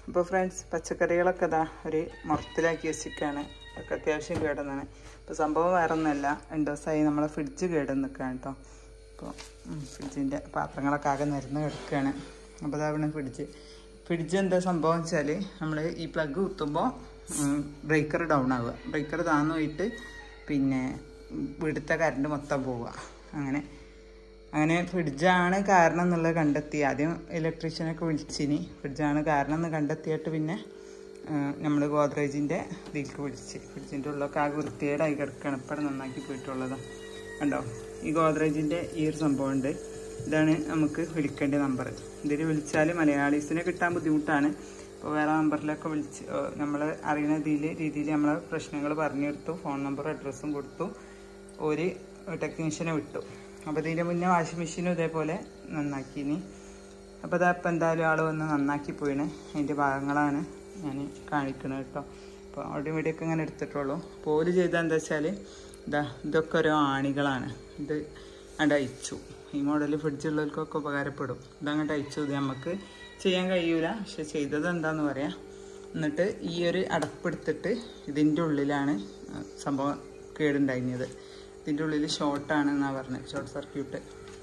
അപ്പോൾ ഫ്രണ്ട്സ് പച്ചക്കറികളൊക്കെ ഇതാ ഒരു മുറത്തിലാക്കി വെച്ചിരിക്കുകയാണ് ഒക്കെ അത്യാവശ്യം കേടുന്നാണ് ഇപ്പോൾ സംഭവം വേറെ ഒന്നുമല്ല രണ്ട് ദിവസമായി നമ്മളെ ഫ്രിഡ്ജ് കേട് നിൽക്കുകയാണ് കേട്ടോ അപ്പോൾ ഫ്രിഡ്ജിൻ്റെ പാത്രങ്ങളൊക്കെ ആകെ നിരന്ന് കിടക്കുകയാണ് അപ്പോൾ അതാണ് ഫ്രിഡ്ജ് ഫ്രിഡ്ജ് എന്താ സംഭവം വെച്ചാൽ നമ്മൾ ഈ പ്ലഗ് കുത്തുമ്പോൾ ബ്രേക്കർ ഡൗൺ ആവുക ബ്രേക്കർ താന്നു പോയിട്ട് പിന്നെ ഇവിടുത്തെ കറണ്ട് മൊത്തം പോവുക അങ്ങനെ അങ്ങനെ ഫ്രിഡ്ജാണ് കാരണം എന്നുള്ളത് കണ്ടെത്തി ആദ്യം ഇലക്ട്രീഷ്യനൊക്കെ വിളിച്ചിനി ഫ്രിഡ്ജാണ് കാരണം എന്ന് കണ്ടെത്തിയിട്ട് പിന്നെ നമ്മൾ ഗോദ്രേജിൻ്റെ ഇതിലേക്ക് വിളിച്ച് ഫ്രിഡ്ജിൻ്റെ ഉള്ളൊക്കെ ആകെ വൃത്തികേടായി കിടക്കുകയാണ് ഇപ്പം നന്നാക്കി പോയിട്ടുള്ളത് കണ്ടോ ഈ ഗോദ്രേജിൻ്റെ ഈ ഒരു സംഭവം ഉണ്ട് ഇതാണ് നമുക്ക് വിളിക്കേണ്ട നമ്പർ ഇതിൽ വിളിച്ചാൽ മലയാളീസിനെ കിട്ടാൻ ബുദ്ധിമുട്ടാണ് അപ്പോൾ വേറെ നമ്പറിലൊക്കെ വിളിച്ച് നമ്മൾ അറിയുന്ന ഇതിൽ രീതിയിൽ നമ്മൾ പ്രശ്നങ്ങൾ പറഞ്ഞു കൊടുത്തു ഫോൺ നമ്പറും അഡ്രസ്സും കൊടുത്തു ഒരു ടെക്നീഷ്യനെ വിട്ടു അപ്പോൾ ഇതിൻ്റെ മുന്നേ വാഷിംഗ് മെഷീനും ഇതേപോലെ നന്നാക്കിനി അപ്പോൾ ഇതാ ഇപ്പം എന്തായാലും ആൾ വന്ന് നന്നാക്കി പോയിണ് അതിൻ്റെ ഭാഗങ്ങളാണ് ഞാൻ കാണിക്കുന്നത് കേട്ടോ അപ്പോൾ അവിടെ ഇവിടെയൊക്കെ ഇങ്ങനെ എടുത്തിട്ടുള്ളൂ പോല് ചെയ്താൽ എന്താ വെച്ചാൽ ഇതാ ഇതൊക്കെ ഓരോ ആണികളാണ് ഇത് അങ്ങോട്ട് അയച്ചു ഈ മോഡൽ ഫ്രിഡ്ജുള്ളവർക്കൊക്കെ ഉപകാരപ്പെടും ഇതങ്ങോട്ട് അയച്ചു ഇത് നമുക്ക് ചെയ്യാൻ കഴിയൂല പക്ഷെ ചെയ്തത് എന്താന്ന് പറയാം എന്നിട്ട് ഈ ഒരു അടപ്പെടുത്തിട്ട് ഇതിൻ്റെ ഉള്ളിലാണ് സംഭവം കേടുണ്ടായിരുന്നത് ഇതിൻ്റെ ഉള്ളിൽ ഷോർട്ടാണ് എന്നാണ് പറഞ്ഞത് ഷോർട്ട് സർക്യൂട്ട്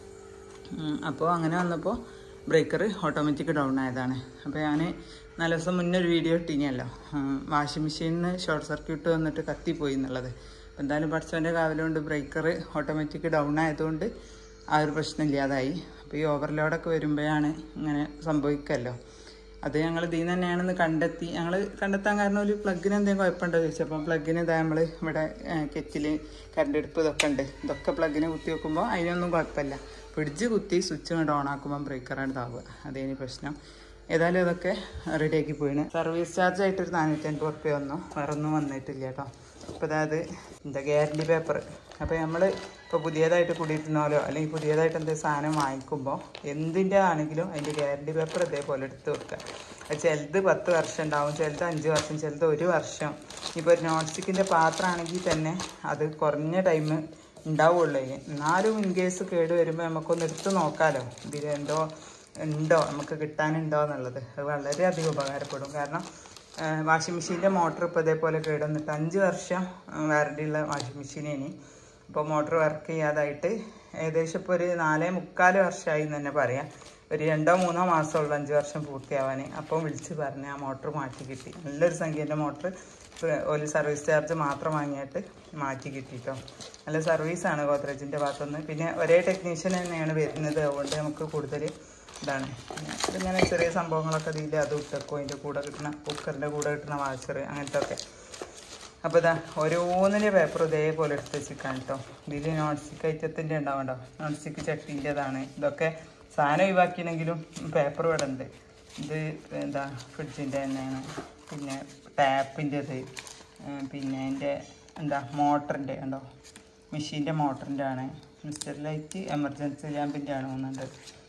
അപ്പോൾ അങ്ങനെ വന്നപ്പോൾ ബ്രേക്കർ ഓട്ടോമാറ്റിക് ഡൗൺ ആയതാണ് അപ്പോൾ ഞാൻ നാല് ദിവസം മുന്നേ ഒരു വീഡിയോ ഇട്ടിനിയല്ലോ വാഷിംഗ് മെഷീനിന് ഷോർട്ട് സർക്യൂട്ട് വന്നിട്ട് കത്തിപ്പോയി എന്നുള്ളത് അപ്പോൾ എന്തായാലും പഠിച്ചവൻ്റെ കാവലുകൊണ്ട് ബ്രേക്കർ ഓട്ടോമാറ്റിക് ഡൗൺ ആയതുകൊണ്ട് ആ ഒരു പ്രശ്നം ഇല്ലാതായി അപ്പോൾ ഈ ഓവർലോഡൊക്കെ വരുമ്പോഴാണ് ഇങ്ങനെ സംഭവിക്കല്ലോ അത് ഞങ്ങൾ ഇതിൽ നിന്ന് തന്നെയാണെന്ന് കണ്ടെത്തി ഞങ്ങൾ കണ്ടെത്താൻ കാരണം ഒരു പ്ലഗിന് എന്തെങ്കിലും കുഴപ്പമുണ്ടോ ചോദിച്ചു അപ്പം പ്ലഗിന് ഇതാ നമ്മൾ ഇവിടെ കെറ്റിൽ കറണ്ട് അടുപ്പ് ഇതൊക്കെ ഉണ്ട് ഇതൊക്കെ പ്ലഗിന് കുത്തി വെക്കുമ്പോൾ അതിനൊന്നും കുഴപ്പമില്ല ഫ്രിഡ്ജ് കുത്തി സ്വിച്ച് കൊണ്ട് ഓൺ ആക്കുമ്പോൾ ബ്രേക്കറാണ് ഇതാവുക അതേനി പ്രശ്നം ഏതായാലും ഇതൊക്കെ റെഡിയാക്കി പോയിന് സർവീസ് ചാർജ് ആയിട്ട് ഒരു നാനൂറ്റൻപത് റുപ്യ വന്നു വേറെ ഒന്നും വന്നിട്ടില്ല കേട്ടോ അപ്പോൾ അതായത് എന്താ ഗ്യാരണ്ടി പേപ്പർ അപ്പോൾ നമ്മൾ ഇപ്പോൾ പുതിയതായിട്ട് കുടിയിരുന്നാലോ അല്ലെങ്കിൽ പുതിയതായിട്ട് എന്തെങ്കിലും സാധനം വാങ്ങിക്കുമ്പോൾ എന്തിൻ്റെ ആണെങ്കിലും അതിൻ്റെ ഗ്യാരണ്ടി പേപ്പർ ഇതേപോലെ എടുത്ത് വെക്കുക അത് ചിലത് പത്ത് വർഷം ഉണ്ടാവും ചിലത് അഞ്ച് വർഷം ചിലത് ഒരു വർഷം ഇപ്പോൾ ഒരു നോൺ സ്റ്റിക്കിൻ്റെ പാത്രമാണെങ്കിൽ തന്നെ അത് കുറഞ്ഞ ടൈം ഉണ്ടാവുള്ളൂ അതിന് എന്നാലും ഇൻ കേസ് കേട് വരുമ്പോൾ നമുക്കൊന്ന് എടുത്ത് നോക്കാമല്ലോ ഇതിൽ എന്തോ ഉണ്ടോ നമുക്ക് കിട്ടാനുണ്ടോ എന്നുള്ളത് അത് വളരെയധികം ഉപകാരപ്പെടും കാരണം വാഷിംഗ് മെഷീൻ്റെ മോട്ടർ ഇപ്പോൾ ഇതേപോലെ കേടുവന്നിട്ട് അഞ്ച് വർഷം വാറണ്ടി ഉള്ള വാഷിംഗ് മെഷീനേനി ഇപ്പോൾ മോട്ടർ വർക്ക് ചെയ്യാതായിട്ട് ഏകദേശം ഇപ്പോൾ ഒരു നാലേ മുക്കാല് വർഷമായി എന്ന് തന്നെ പറയാം ഒരു രണ്ടോ മൂന്നോ മാസമുള്ള അഞ്ച് വർഷം പൂർത്തിയാവാൻ അപ്പം വിളിച്ച് പറഞ്ഞ് ആ മോട്ടർ മാറ്റി കിട്ടി നല്ലൊരു സംഖ്യേൻ്റെ മോട്ടർ ഒരു സർവീസ് ചാർജ് മാത്രം വാങ്ങിയിട്ട് മാറ്റി കിട്ടിട്ടോ നല്ല സർവീസാണ് ഗോദ്രേജിൻ്റെ ഭാഗത്തുനിന്ന് പിന്നെ ഒരേ ടെക്നീഷ്യൻ തന്നെയാണ് വരുന്നത് അതുകൊണ്ട് നമുക്ക് കൂടുതൽ ഇതാണ് ഇതിങ്ങനെ ചെറിയ സംഭവങ്ങളൊക്കെ ഇതിൽ അത് ഇട്ടേക്കും അതിൻ്റെ കൂടെ കിട്ടുന്ന കുക്കറിൻ്റെ കൂടെ കിട്ടുന്ന വാഷർ അങ്ങനത്തെ ഒക്കെ അപ്പോൾ ഇതാ ഓരോന്നിൻ്റെ പേപ്പർ ഇതേപോലെ എടുത്ത് വെച്ചിരിക്കാൻ കേട്ടോ ഇതിൽ നോൺ സ്റ്റിക്ക് ഐറ്റത്തിൻ്റെ ഉണ്ടാവണ്ടോ നോൺ സ്റ്റിക്ക് ചട്ടീൻ്റെതാണ് ഇതൊക്കെ സാധനം ഒഴിവാക്കിയെങ്കിലും പേപ്പർ ഇവിടെ ഉണ്ട് ഇത് എന്താ ഫ്രിഡ്ജിൻ്റെ തന്നെയാണ് പിന്നെ ടാപ്പിൻ്റെത് പിന്നെ അതിൻ്റെ എന്താ മോട്ടറിൻ്റെ ഉണ്ടോ മെഷീൻ്റെ മോട്ടറിൻ്റെ ആണ് മിസ്റ്റർ ലൈറ്റ് എമർജൻസി ലാമ്പിൻ്റെ ആണ് തോന്നുന്നുണ്ട്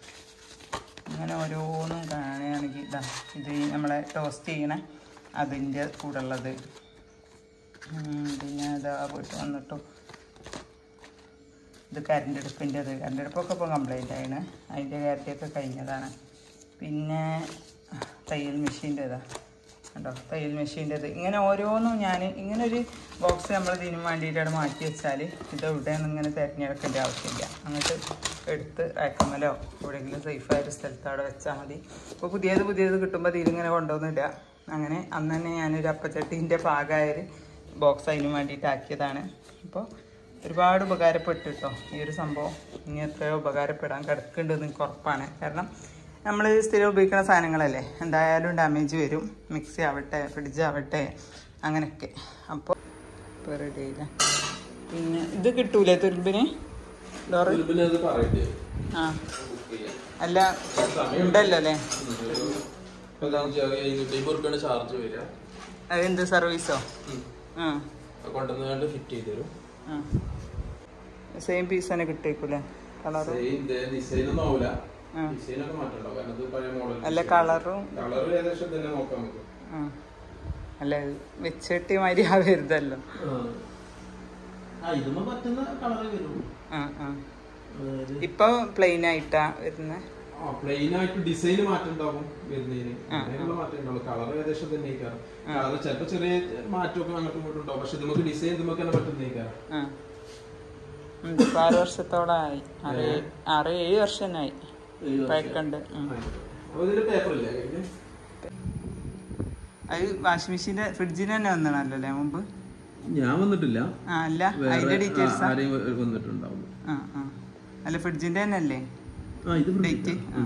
അങ്ങനെ ഓരോന്നും കാണുകയാണെങ്കിൽ ഇതാ ഇത് നമ്മളെ ടോസ്റ്റ് ചെയ്യണ അതിൻ്റെ കൂടെ ഉള്ളത് പിന്നെ ഇതാ പോയിട്ട് വന്നിട്ടു ഇത് കരണ്ട് അടുപ്പിൻ്റെത് കരണ്ട് അടുപ്പൊക്കെ ഇപ്പോൾ കംപ്ലൈൻ്റ് ആണ് അതിൻ്റെ കാര്യത്തെയൊക്കെ കഴിഞ്ഞതാണ് പിന്നെ തയ്യൽ മെഷീൻ്റെതാ കണ്ടോ തയ്യൽ മെഷീൻ്റെത് ഇങ്ങനെ ഓരോന്നും ഞാൻ ഇങ്ങനെ ഒരു ബോക്സ് നമ്മൾ ഇതിന് വേണ്ടിയിട്ടാണ് മാറ്റി വെച്ചാൽ ഇത് എവിടെയാണ് ഇങ്ങനെ തിരഞ്ഞെടുക്കേണ്ട ആവശ്യമില്ല അങ്ങോട്ട് എടുത്ത് റാക്കമ്മലോ എവിടെയെങ്കിലും സേഫായൊരു സ്ഥലത്ത് അവിടെ വെച്ചാൽ മതി ഇപ്പോൾ പുതിയത് പുതിയത് കിട്ടുമ്പോൾ ഇതിലിങ്ങനെ കൊണ്ടുവന്നില്ല അങ്ങനെ അന്ന് തന്നെ ഞാനൊരു അപ്പച്ചട്ടീൻ്റെ പാകമായൊരു ബോക്സ് അതിന് വേണ്ടിയിട്ട് ആക്കിയതാണ് അപ്പോൾ ഒരുപാട് ഉപകാരപ്പെട്ടു കേട്ടോ ഈ ഒരു സംഭവം ഇനി എത്രയോ ഉപകാരപ്പെടാൻ കിടക്കുന്നുണ്ടെന്ന് എനിക്ക് ഉറപ്പാണ് കാരണം നമ്മൾ സ്ഥിരം ഉപയോഗിക്കുന്ന സാധനങ്ങളല്ലേ എന്തായാലും ഡാമേജ് വരും മിക്സി ആവട്ടെ ഫ്രിഡ്ജ് ആവട്ടെ അങ്ങനെയൊക്കെ അപ്പോൾ ഇപ്പോൾ റെഡി ആയില്ല പിന്നെ ഇത് കിട്ടൂലേ തുരുമ്പിന് ഡോറ് ആ അല്ല ഉണ്ടല്ലോ അല്ലേ ചാർജ് വരിക അതെന്ത് സർവീസോ ആ കൊണ്ടുവന്നുകൊണ്ട് ഫിറ്റ് ചെയ്ത് തരും ആ സെയിം പീസ് തന്നെ കിട്ടിയേക്കൂലേ കളറ് ഡിസൈൻ ഒന്നും ആവൂല ആ. ഡിസൈൻ ഒക്കെ മാറ്റണ്ടോ കാരണം ഇത് പഴയ മോഡൽ അല്ല കളറും കളർ ഏകദേശം തന്നെ നോക്കാം നമുക്ക് ആ അല്ല വെച്ചിട്ട് മാതിരി ആവരുതല്ലോ ആ ഇതൊന്നും പറ്റുന്ന കളറേ വരുള്ളൂ ആ ആ അതായത് ഇപ്പൊ പ്ലെയിൻ ആയിട്ടാ വരുന്നത് ആ പ്ലെയിൻ ആയിട്ട് ഡിസൈൻ മാറ്റം ഉണ്ടാവും വരുന്നതിന് അങ്ങനെയുള്ള മാറ്റം ഉണ്ടാവും കളർ ഏകദേശം തന്നെ കളർ ചിലപ്പോ ചെറിയ മാറ്റമൊക്കെ അങ്ങോട്ടും ഇങ്ങോട്ടും ഉണ്ടാവും പക്ഷെ നമുക്ക് ഡിസൈൻ നമുക്ക് തന്നെ പറ്റുന്നേക്കാരം ആ ഉം, ഇപ്പൊ ആറ് വർഷത്തോളായി ആറ് ഏഴ്- ആറ് ഏഴ് വർഷനായി പഴക്കണ്ട് ഉം. അപ്പൊ ഇതിന്റെ പേപ്പർ ഇല്ലേ കയ്യില്? അത് വാഷിംഗ് മെഷീന്റെ ഫ്രിഡ്ജിന് തന്നെ വന്നണല്ലോ അല്ലേ മുമ്പ് ഞാൻ വന്നിട്ടില്ല ആ അല്ല അതിന്റെ ഡീറ്റെയിൽസ് ആരെയും വന്നിട്ടുണ്ടാവും ആ ആ അല്ല ഫ്രിഡ്ജിന്റെ തന്നെ അല്ലേ ആ ഇത് ഡേറ്റ് ആ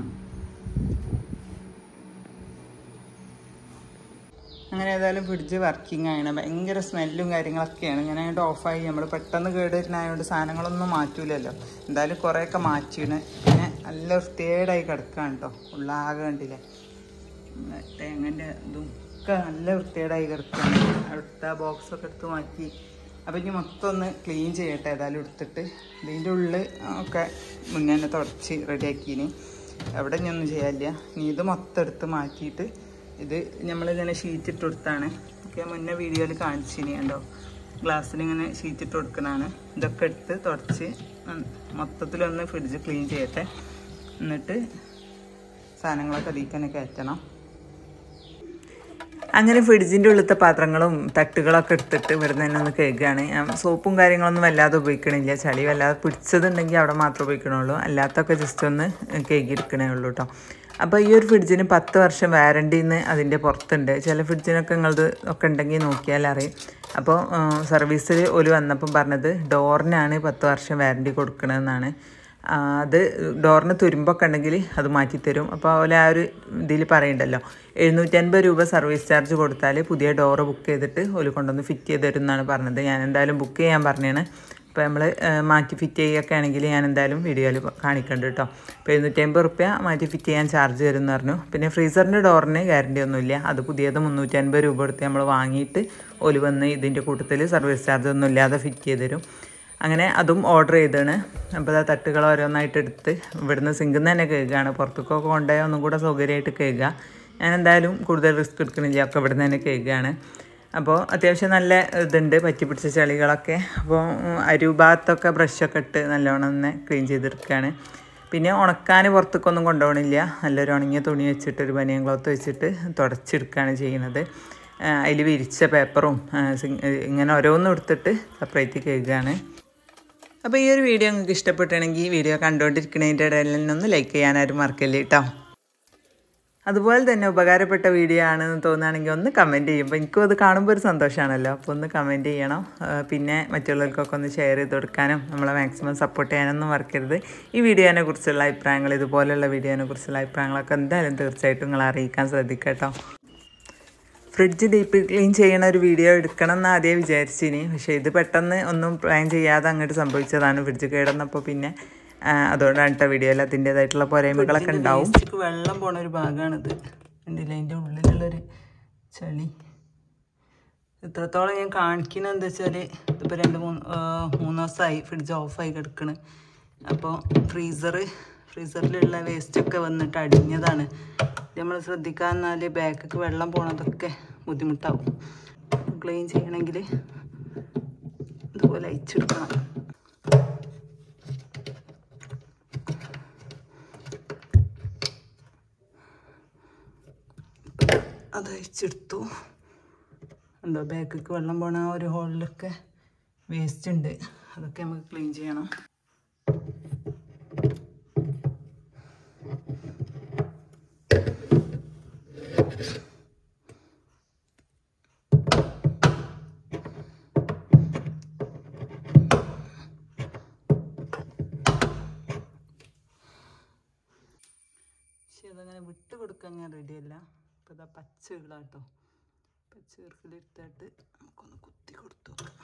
അങ്ങനെ ഏതായാലും ഫ്രിഡ്ജ് വർക്കിംഗ് ആണ് ഭയങ്കര സ്മെല്ലും കാര്യങ്ങളൊക്കെയാണ് ഇങ്ങനെ അങ്ങോട്ട് ഓഫായി നമ്മൾ പെട്ടെന്ന് കേടുവരുന്നതായതുകൊണ്ട് സാധനങ്ങളൊന്നും മാറ്റൂലല്ലോ എന്തായാലും കുറേയൊക്കെ മാറ്റിയാണ് പിന്നെ നല്ല വൃത്തികേടായി കിടക്കുകയാണ് കേട്ടോ ഉള്ളാകെ കണ്ടില്ലേ ഉം, തേങ്ങൻ്റെ ഇതും ഒക്കെ നല്ല വൃത്തികേടായി കിടക്കുകയാണ് അവിടുത്തെ ബോക്സൊക്കെ എടുത്ത് മാറ്റി അപ്പം ഇനി മൊത്തം ഒന്ന് ക്ലീൻ ചെയ്യട്ടെ ഏതായാലും എടുത്തിട്ട് ഇതിൻ്റെ ഉള്ളിൽ ഒക്കെ മുന്നേ തന്നെ തുടച്ച് റെഡിയാക്കീന് അവിടെ ഇനി ഒന്നും ചെയ്യാനില്ല ഇനി ഇത് മൊത്തം എടുത്ത് മാറ്റിയിട്ട് ഇത് നമ്മളിങ്ങനെ ഷീറ്റ് ഇട്ട് കൊടുത്താണ് ഒക്കെ മുന്നേ വീഡിയോയിൽ കാണിച്ചിനി കണ്ടോ ഗ്ലാസ്സിൽ ഇങ്ങനെ ഷീറ്റ് ഇട്ട് കൊടുക്കണതാണ് ഇതൊക്കെ എടുത്ത് തുടച്ച് ഉം, മൊത്തത്തിലൊന്ന് ഫ്രിഡ്ജ് ക്ലീൻ ചെയ്യട്ടെ എന്നിട്ട് സാധനങ്ങളൊക്കെ അതിൽ തന്നെ കയറ്റണം അങ്ങനെ ഫ്രിഡ്ജിൻ്റെ ഉള്ളിലത്തെ പാത്രങ്ങളും തട്ടുകളൊക്കെ എടുത്തിട്ട് ഇവിടുന്ന് തന്നെ ഒന്ന് കഴുകുകയാണ് ഞാൻ സോപ്പും കാര്യങ്ങളൊന്നും വല്ലാതെ ഉപയോഗിക്കണില്ല ചളി വല്ലാതെ പിടിച്ചതുണ്ടെങ്കിൽ അവിടെ മാത്രമേ ഉപയോഗിക്കണുള്ളൂ അല്ലാത്തൊക്കെ ജസ്റ്റ് ഒന്ന് കഴുകിയെടുക്കണേ ഉള്ളൂ കേട്ടോ അപ്പോൾ ഈ ഒരു ഫ്രിഡ്ജിന് പത്ത് വർഷം വാറണ്ടിന്ന് അതിൻ്റെ പുറത്തുണ്ട് ചില ഫ്രിഡ്ജിനൊക്കെ നിങ്ങളത് ഒക്കെ ഉണ്ടെങ്കിൽ നോക്കിയാൽ അറിയും അപ്പോൾ സർവീസിൽ ഒരു വന്നപ്പം പറഞ്ഞത് ഡോറിനാണ് പത്ത് വർഷം വാറണ്ടി കൊടുക്കണമെന്നാണ് ആ, അത് ഡോറിന് തുരുമ്പൊക്കെ ഉണ്ടെങ്കിൽ അത് മാറ്റിത്തരും അപ്പോൾ അതുപോലെ ആ ഒരു ഇതിൽ പറയുന്നുണ്ടല്ലോ എഴുന്നൂറ്റൻപത് രൂപ സർവീസ് ചാർജ് കൊടുത്താൽ പുതിയ ഡോറ് ബുക്ക് ചെയ്തിട്ട് ഒരു കൊണ്ടുവന്ന് ഫിറ്റ് ചെയ്ത് തരും എന്നാണ് പറഞ്ഞത് ഞാൻ എന്തായാലും ബുക്ക് ചെയ്യാൻ പറഞ്ഞാണ് അപ്പോൾ നമ്മൾ മാറ്റി ഫിറ്റ് ചെയ്യുകയൊക്കെ ആണെങ്കിൽ ഞാൻ എന്തായാലും വീഡിയോയിൽ കാണിക്കുന്നുണ്ട് കേട്ടോ അപ്പോൾ എഴുന്നൂറ്റമ്പത് റുപ്യ മാറ്റി ഫിറ്റ് ചെയ്യാൻ ചാർജ് തരും എന്ന് പറഞ്ഞു പിന്നെ ഫ്രീസറിൻ്റെ ഡോറിന് ഗ്യാരണ്ടി ഒന്നുമില്ല അത് പുതിയത് മുന്നൂറ്റൻപത് രൂപ കൊടുത്ത് നമ്മൾ വാങ്ങിയിട്ട് ഒരു വന്ന് ഇതിൻ്റെ കൂട്ടത്തിൽ സർവീസ് ചാർജ് ഒന്നും ഇല്ലാതെ ഫിറ്റ് ചെയ്ത് തരും അങ്ങനെ അതും ഓർഡർ ചെയ്താണ് അപ്പോൾ ആ തട്ടുകൾ ഓരോന്നായിട്ട് എടുത്ത് ഇവിടുന്ന് സിങ്കിൽ നിന്ന് തന്നെ കഴുകുകയാണ് പുറത്തേക്കൊക്കെ കൊണ്ടുപോയി ഒന്നും കൂടെ സൗകര്യമായിട്ട് കഴുകുക ഞാൻ എന്തായാലും കൂടുതൽ റിസ്ക് എടുക്കണില്ല ഒക്കെ ഇവിടുന്ന് തന്നെ കഴുകുകയാണ് അപ്പോൾ അത്യാവശ്യം നല്ല ഇതുണ്ട് പറ്റി പിടിച്ച ചെളികളൊക്കെ അപ്പോൾ ഉം, അരൂഭാഗത്തൊക്കെ ബ്രഷൊക്കെ ഇട്ട് നല്ലോണം ഒന്ന് ക്ലീൻ ചെയ്തെടുക്കുകയാണ് പിന്നെ ഉണക്കാൻ പുറത്തേക്കൊന്നും കൊണ്ടുപോകണില്ല നല്ലൊരു ഉണങ്ങിയ തുണി വെച്ചിട്ട് ഒരു ബനിയൻ ക്ലോത്ത് വെച്ചിട്ട് തുടച്ചെടുക്കുകയാണ് ചെയ്യുന്നത് അതിൽ വിരിച്ച പേപ്പറും ആ, സിങ്- ഇങ്ങനെ ഓരോന്നും എടുത്തിട്ട് സെപ്പറേറ്റ് കഴുകുകയാണ് അപ്പോൾ ഈ ഒരു വീഡിയോ നിങ്ങൾക്ക് ഇഷ്ടപ്പെട്ടാണെങ്കിൽ വീഡിയോ കണ്ടുകൊണ്ടിരിക്കുന്നതിൻ്റെ ഇടയിൽ നിന്നൊന്ന് ലൈക്ക് ചെയ്യാനാരും മറക്കല്ലേ കേട്ടോ അതുപോലെ തന്നെ ഉപകാരപ്പെട്ട വീഡിയോ ആണെന്ന് തോന്നുകയാണെങ്കിൽ ഒന്ന് കമൻറ്റ് ചെയ്യും അപ്പോൾ എനിക്കും അത് കാണുമ്പോൾ ഒരു സന്തോഷമാണല്ലോ അപ്പോൾ ഒന്ന് കമൻറ്റ് ചെയ്യണം ആ, പിന്നെ മറ്റുള്ളവർക്കൊക്കെ ഒന്ന് ഷെയർ ചെയ്ത് കൊടുക്കാനും നമ്മളെ മാക്സിമം സപ്പോർട്ട് ചെയ്യാനൊന്നും മറക്കരുത് ഈ വീഡിയോനെ കുറിച്ചുള്ള അഭിപ്രായങ്ങൾ ഇതുപോലെയുള്ള വീഡിയോനെ കുറിച്ചുള്ള അഭിപ്രായങ്ങളൊക്കെ എന്തായാലും തീർച്ചയായിട്ടും നിങ്ങൾ അറിയിക്കാൻ ശ്രദ്ധിക്കുക കേട്ടോ ഫ്രിഡ്ജ് ഡീപ്പ് ക്ലീൻ ചെയ്യണ ഒരു വീഡിയോ എടുക്കണം എന്ന് ആദ്യം വിചാരിച്ചിനി പക്ഷേ ഇത് പെട്ടെന്ന് ഒന്നും പ്ലാൻ ചെയ്യാതെ അങ്ങോട്ട് സംഭവിച്ചതാണ് ഫ്രിഡ്ജ് കേടന്നപ്പോൾ പിന്നെ ആ, അതുകൊണ്ടാണ് കേട്ടോ വീഡിയോയിൽ അതിൻ്റേതായിട്ടുള്ള പോരായ്മകളൊക്കെ ഉണ്ടാവും വെള്ളം പോണ ഒരു ഭാഗമാണിത് കണ്ടില്ല അതിൻ്റെ ഉള്ളിലുള്ളൊരു ചളി ഇത്രത്തോളം ഞാൻ കാണിക്കുന്നത് എന്താ വെച്ചാൽ ഇതിപ്പോൾ രണ്ട് മൂന്ന് ആ, മൂന്ന് ദിവസമായി ഫ്രിഡ്ജ് ഓഫായി കിടക്കണ് അപ്പോൾ ഫ്രീസർ ഫ്രീസറിലുള്ള വേസ്റ്റൊക്കെ വന്നിട്ട് അടിഞ്ഞതാണ് നമ്മൾ ശ്രദ്ധിക്കാന്നാൽ ബാക്കിക്ക് വെള്ളം പോണതൊക്കെ ബുദ്ധിമുട്ടാവും ക്ലീൻ ചെയ്യണമെങ്കിൽ ഇതുപോലെ അയച്ചെടുക്കണം അത് അയച്ചെടുത്തു ഉണ്ടോ ബാക്കിക്ക് വെള്ളം പോണ ആ ഒരു ഹോളിലൊക്കെ വേസ്റ്റ് ഉണ്ട് അതൊക്കെ നമുക്ക് ക്ലീൻ ചെയ്യണം പക്ഷെ അതങ്ങനെ വിട്ട് കൊടുക്കാൻ ഞാൻ റെഡിയല്ല ഇപ്പം ഇതാ പച്ച ഇളാട്ടോ പച്ച ഇറക്കിലെടുത്തിട്ട് നമുക്കൊന്ന് കുത്തി കൊടുത്തു നോക്കാം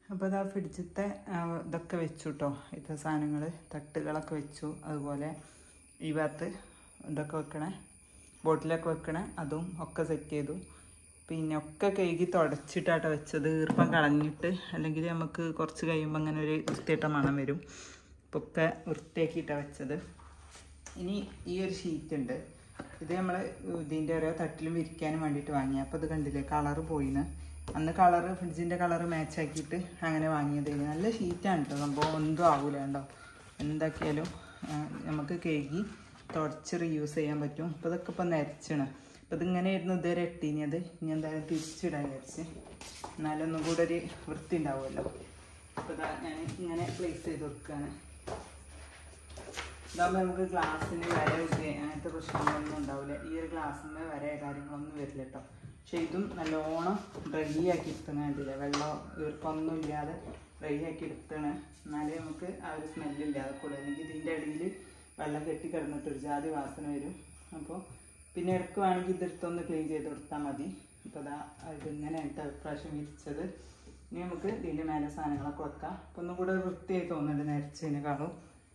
അപ്പോൾ ഇതാ ഫ്രിഡ്ജത്തെ ആ, ഇതൊക്കെ വെച്ചു കേട്ടോ ഇത്തെ സാധനങ്ങൾ തട്ടുകളൊക്കെ വെച്ചു അതുപോലെ ഈ ഭാഗത്ത് ഇതൊക്കെ വെക്കണേ ബോട്ടിലൊക്കെ വെക്കണേ അതും ഒക്കെ സെറ്റ് ചെയ്തു പിന്നെ ഒക്കെ കഴുകി തുടച്ചിട്ടാട്ടോ വെച്ചത് ഈർപ്പം കളഞ്ഞിട്ട് അല്ലെങ്കിൽ നമുക്ക് കുറച്ച് കഴിയുമ്പോൾ അങ്ങനെ ഒരു വൃത്തിയിട്ട മണം വരും അപ്പോൾ ഒക്കെ വൃത്തിയാക്കിയിട്ടാണ് വെച്ചത് ഇനി ഈ ഒരു ഷീറ്റ് ഉണ്ട് ഇത് നമ്മൾ ഇതിൻ്റെ ഓരോ തട്ടിലും വിരിക്കാനും വേണ്ടിയിട്ട് വാങ്ങി അപ്പോൾ ഇത് കണ്ടില്ലേ കളറ് പോയിന്ന് അന്ന് കളറ് ഫ്രിഡ്ജിൻ്റെ കളറ് മാച്ച് ആക്കിയിട്ട് അങ്ങനെ വാങ്ങിയത് നല്ല ഷീറ്റാണ് കേട്ടോ സംഭവം ഒന്നും ആവൂല കേട്ടോ എന്താക്കിയാലും ആ, നമുക്ക് കഴുകി തുടച്ച് റീയൂസ് ചെയ്യാൻ പറ്റും അപ്പോൾ ഇതൊക്കെ ഇപ്പം നരച്ചാണ് അപ്പോൾ ഇതിങ്ങനെയായിരുന്നു ഇതുവരെ ഇട്ടിനിയത് ഇനി എന്തായാലും തിരിച്ചിടാൻ വിചാരിച്ച് എന്നാലും ഒന്നും കൂടെ ഒരു വൃത്തി ഉണ്ടാവുമല്ലോ അപ്പോൾ ഇതാ ഞാൻ ഇങ്ങനെ പ്ലേസ് ചെയ്ത് കൊടുക്കുകയാണ് ഇതാകുമ്പോൾ നമുക്ക് ഗ്ലാസ്സിന് വര ഉദ്ദേ അങ്ങനത്തെ പ്രശ്നങ്ങളൊന്നും ഉണ്ടാവില്ല ഈ ഒരു ഗ്ലാസ്സിന് വര കാര്യങ്ങളൊന്നും വരില്ല കേട്ടോ പക്ഷെ ഇതും നല്ലോണം ഡ്രൈ ആക്കി എടുത്തണ കണ്ടില്ല വെള്ളം ഈർപ്പൊന്നും ഇല്ലാതെ ഡ്രൈ ആക്കി എടുത്തണ് എന്നാലേ നമുക്ക് ആ ഒരു സ്മെല്ല് ഇല്ലാതെ കൂടെ അല്ലെങ്കിൽ ഇതിൻ്റെ ഇടയിൽ വെള്ളം കെട്ടി കിടന്നിട്ട് ഒരു ജാതി വാസന വരും അപ്പോൾ പിന്നെ ഇടയ്ക്ക് വേണമെങ്കിൽ ഇതെടുത്തൊന്ന് ക്ലീൻ ചെയ്ത് കൊടുത്താൽ മതി അപ്പോൾ അതാ ഇതിങ്ങനെ ആയിട്ട് പ്രാവശ്യം വിരിച്ചത് ഇനി നമുക്ക് ഇതിൻ്റെ മേലെ സാധനങ്ങളൊക്കെ വെക്കാം അപ്പോൾ ഒന്നും കൂടെ വൃത്തിയായി തോന്നുന്നുണ്ട് നരച്ചതിനേക്കാളും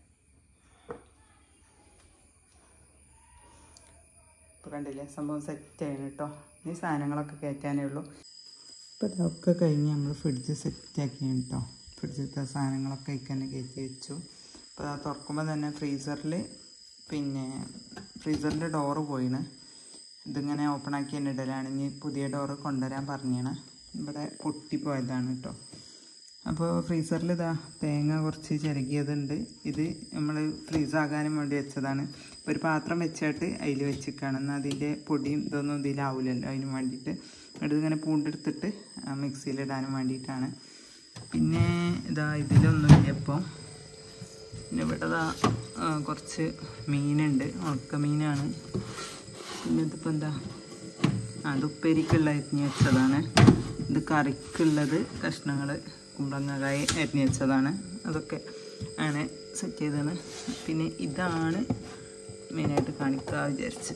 ഇപ്പോൾ കണ്ടില്ലേ സംഭവം സെറ്റ് ചെയ്യണം കേട്ടോ ഇനി സാധനങ്ങളൊക്കെ കയറ്റാനേ ഉള്ളൂ ഇപ്പോൾ ഇതൊക്കെ കഴിഞ്ഞ് നമ്മൾ ഫ്രിഡ്ജ് സെറ്റാക്കി കേട്ടോ ഫ്രിഡ്ജിലത്തെ സാധനങ്ങളൊക്കെ അതിൽ തന്നെ കയറ്റി വെച്ചു അപ്പോൾ അത് തുറക്കുമ്പോൾ തന്നെ ഫ്രീസറിൽ പിന്നെ ഫ്രീസറിൻ്റെ ഡോറ് പോയിണ് ഇതിങ്ങനെ ഓപ്പൺ ആക്കി തന്നെ ഇടലാണ് ഇനി പുതിയ ഡോറ് കൊണ്ടുവരാൻ പറഞ്ഞാണ് ഇവിടെ പൊട്ടിപ്പോയതാണ് കേട്ടോ അപ്പോൾ ഫ്രീസറിൽ ഇതാ തേങ്ങ കുറച്ച് ചിരകിയതുണ്ട് ഇത് നമ്മൾ ഫ്രീസ് ആകാനും വേണ്ടി വെച്ചതാണ് ഒരു പാത്രം വെച്ചിട്ട് അതിൽ വെച്ചിക്കാണ് എന്നാൽ അതിൻ്റെ പൊടിയും ഇതൊന്നും ഇതിലാവില്ലല്ലോ അതിന് വേണ്ടിയിട്ട് എന്നിട്ട് ഇങ്ങനെ പൂണ്ടെടുത്തിട്ട് മിക്സിയിലിടാനും വേണ്ടിയിട്ടാണ് പിന്നെ ഇതാ ഇതിലൊന്നുമില്ല ഇപ്പോൾ പിന്നെ ഇവിടെ ദാ ആ, കുറച്ച് മീനുണ്ട് ഉണക്ക മീനാണ് പിന്നെ ഇതിപ്പോൾ എന്താ അത് ഉപ്പേരിക്കുള്ള അരിഞ്ഞ് വെച്ചതാണ് ഇത് കറിക്കുള്ളത് കഷ്ണങ്ങൾ കുമ്പളങ്ങകായ അരിഞ്ഞ് വെച്ചതാണ് അതൊക്കെ ആണ് സെറ്റ് ചെയ്തതാണ് പിന്നെ ഇതാണ് മെയിനായിട്ട് കാണിക്കാൻ വിചാരിച്ച്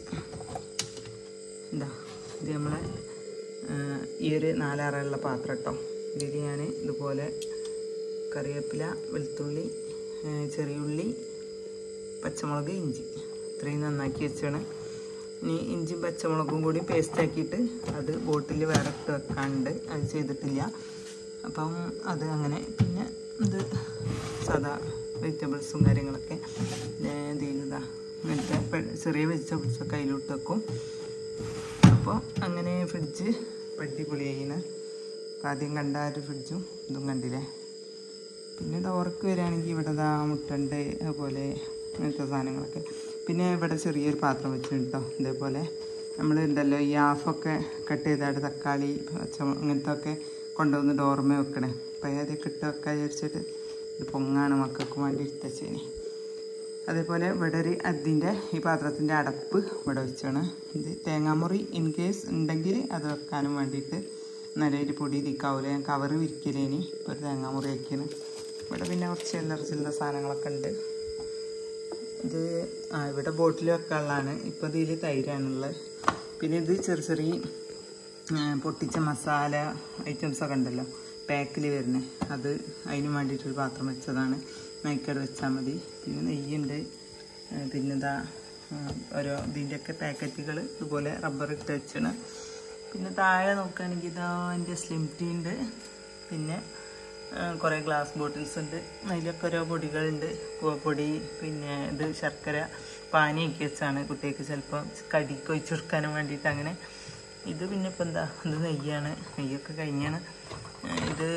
എന്താ ഇത് നമ്മളെ ആ, ഈ ഒരു നാലാറുള്ള പാത്രം കേട്ടോ ഇതിൽ ഞാൻ ഇതുപോലെ കറിവേപ്പില വെളുത്തുള്ളി ആ, ചെറിയുള്ളി പച്ചമുളക് ഇഞ്ചി ഇത്രയും നന്നാക്കി വെച്ചാണ് ഇനി ഇഞ്ചിയും പച്ചമുളകും കൂടി പേസ്റ്റ് ആക്കിയിട്ട് അത് ബോട്ടിൽ വേറെ ഇട്ട് വെക്കാണ്ട് അത് ചെയ്തിട്ടില്ല അപ്പം അത് അങ്ങനെ പിന്നെ ഇത് സാധാ വെജിറ്റബിൾസും കാര്യങ്ങളൊക്കെ ഇതിലിതാ ഇങ്ങനത്തെ പെ- ചെറിയ വെജിറ്റബിൾസൊക്കെ അതിലോട്ട് വെക്കും അപ്പോൾ അങ്ങനെ ഫ്രിഡ്ജ് അടിപൊളിയായിന് ആദ്യം കണ്ട ആ ഒരു ഫ്രിഡ്ജും ഇതും കണ്ടില്ലേ പിന്നെ ഡോർക്ക് വരികയാണെങ്കിൽ ഇവിടെ ദാ മുട്ടുണ്ട് അതുപോലെ അങ്ങനത്തെ സാധനങ്ങളൊക്കെ പിന്നെ ഇവിടെ ചെറിയൊരു പാത്രം വെച്ചിട്ടുണ്ട് കേട്ടോ ഇതേപോലെ നമ്മൾ ഉണ്ടല്ലോ ഈ ഹാഫൊക്കെ കട്ട് ചെയ്തായിട്ട് തക്കാളി പച്ച അങ്ങനത്തെ ഒക്കെ കൊണ്ടുവന്ന് ഡോർമേ വെക്കണേ അപ്പോൾ അതൊക്കെ ഇട്ട് വെക്കാൻ വിചാരിച്ചിട്ട് ഇത് പൊങ്ങാണ് മക്കൾക്ക് വേണ്ടി എടുത്തച്ചേനെ അതേപോലെ ഇവിടെ ഒരു അതിൻ്റെ ഈ പാത്രത്തിൻ്റെ അടപ്പ് ഇവിടെ വെച്ചാണ് ഇത് തേങ്ങാമുറി ഇൻ കേസ് ഉണ്ടെങ്കിൽ അത് വെക്കാനും വേണ്ടിയിട്ട് നല്ലൊരു പൊടി തിക്കാവൂല ഞാൻ കവറ് വിരിക്കലേനി ഇപ്പോൾ ഒരു തേങ്ങാമുറി വയ്ക്കുന്നു ഇവിടെ പിന്നെ കുറച്ച് ചില്ലറ ചില്ലറ സാധനങ്ങളൊക്കെ ഉണ്ട് ഇത് ആ ഇവിടെ ബോട്ടിൽ വെക്കാനുള്ളതാണ് ഇപ്പോൾ ഇതിൽ തൈരാണുള്ളത് പിന്നെ ഇത് ചെറിയ ചെറിയ ആ, പൊട്ടിച്ച മസാല ഐറ്റംസ് ഒക്കെ ഉണ്ടല്ലോ പാക്കിൽ വരുന്നത് അത് അതിന് വേണ്ടിയിട്ടൊരു പാത്രം വെച്ചതാണ് നൈക്കട് വെച്ചാൽ മതി പിന്നെ നെയ്യുണ്ട് ആ, പിന്നെ ഇതാ ആ, ഓരോ ഇതിൻ്റെയൊക്കെ പാക്കറ്റുകൾ ഇതുപോലെ റബ്ബർ ഇട്ട് വെച്ചാണ് പിന്നെ താഴെ നോക്കുകയാണെങ്കിൽ ഇതാ എൻ്റെ സ്ലിം ടീ ഉണ്ട് പിന്നെ കുറേ ഗ്ലാസ് ബോട്ടിൽസ് ഉണ്ട് അതിലൊക്കെ ഓരോ പൊടികളുണ്ട് കൂവപ്പൊടി പിന്നെ ഇത് ശർക്കര പാനിയൊക്കെ വെച്ചാണ് കുട്ടികൾക്ക് ചിലപ്പോൾ കടിക്ക് ഒഴിച്ചു കൊടുക്കാനും വേണ്ടിയിട്ട് അങ്ങനെ ഇത് പിന്നെ ഇപ്പം എന്താ ഇത് നെയ്യാണ് നെയ്യൊക്കെ കഴിഞ്ഞാണ് ഏഹ് ഇത്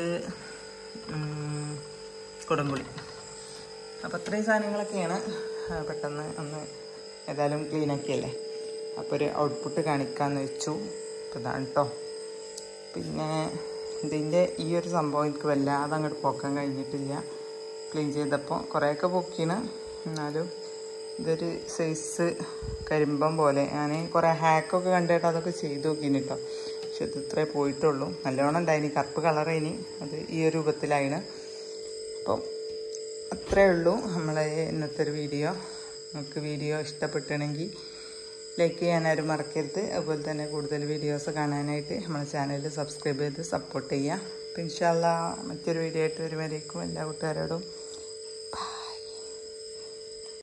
ഉം, കുടംപുളി അപ്പോൾ ഇത്രയും സാധനങ്ങളൊക്കെയാണ് ആ, പെട്ടെന്ന് ഒന്ന് ഏതായാലും ക്ലീൻ ആക്കിയല്ലേ അപ്പോൾ ഒരു ഔട്ട്പുട്ട് കാണിക്കാമെന്ന് വെച്ചു അപ്പോൾ ഇതാണ് കേട്ടോ പിന്നെ ഇതിൻ്റെ ഈ ഒരു സംഭവം എനിക്ക് വല്ലാതെ അങ്ങോട്ട് പോക്കാൻ കഴിഞ്ഞിട്ടില്ല ക്ലീൻ ചെയ്തപ്പോൾ കുറേയൊക്കെ പൊക്കിയാണ് എന്നാലും ഇതൊരു സൈസ് കരിമ്പം പോലെ ഞാൻ കുറേ ഹാക്കൊക്കെ കണ്ടിട്ട് അതൊക്കെ ചെയ്ത് നോക്കിന് കേട്ടോ പക്ഷെ ഇത് ഇത്രേ പോയിട്ടുള്ളൂ നല്ലോണം ഉണ്ടായിനി കറുപ്പ് കളറേനി അത് ഈ ഒരു രൂപത്തിലായിന് അപ്പം അത്രേ ഉള്ളൂ നമ്മളെ ഇന്നത്തെ ഒരു വീഡിയോ നിങ്ങൾക്ക് വീഡിയോ ഇഷ്ടപ്പെട്ടുണ്ടെങ്കിൽ ലൈക്ക് ചെയ്യാനാരും മറക്കരുത് അതുപോലെ തന്നെ കൂടുതൽ വീഡിയോസ് കാണാനായിട്ട് നമ്മുടെ ചാനൽ സബ്സ്ക്രൈബ് ചെയ്ത് സപ്പോർട്ട് ചെയ്യുക അപ്പം ഇൻഷാല്ല മറ്റൊരു വീഡിയോ ആയിട്ട് വരുമായിരിക്കും എല്ലാ കൂട്ടുകാരോടും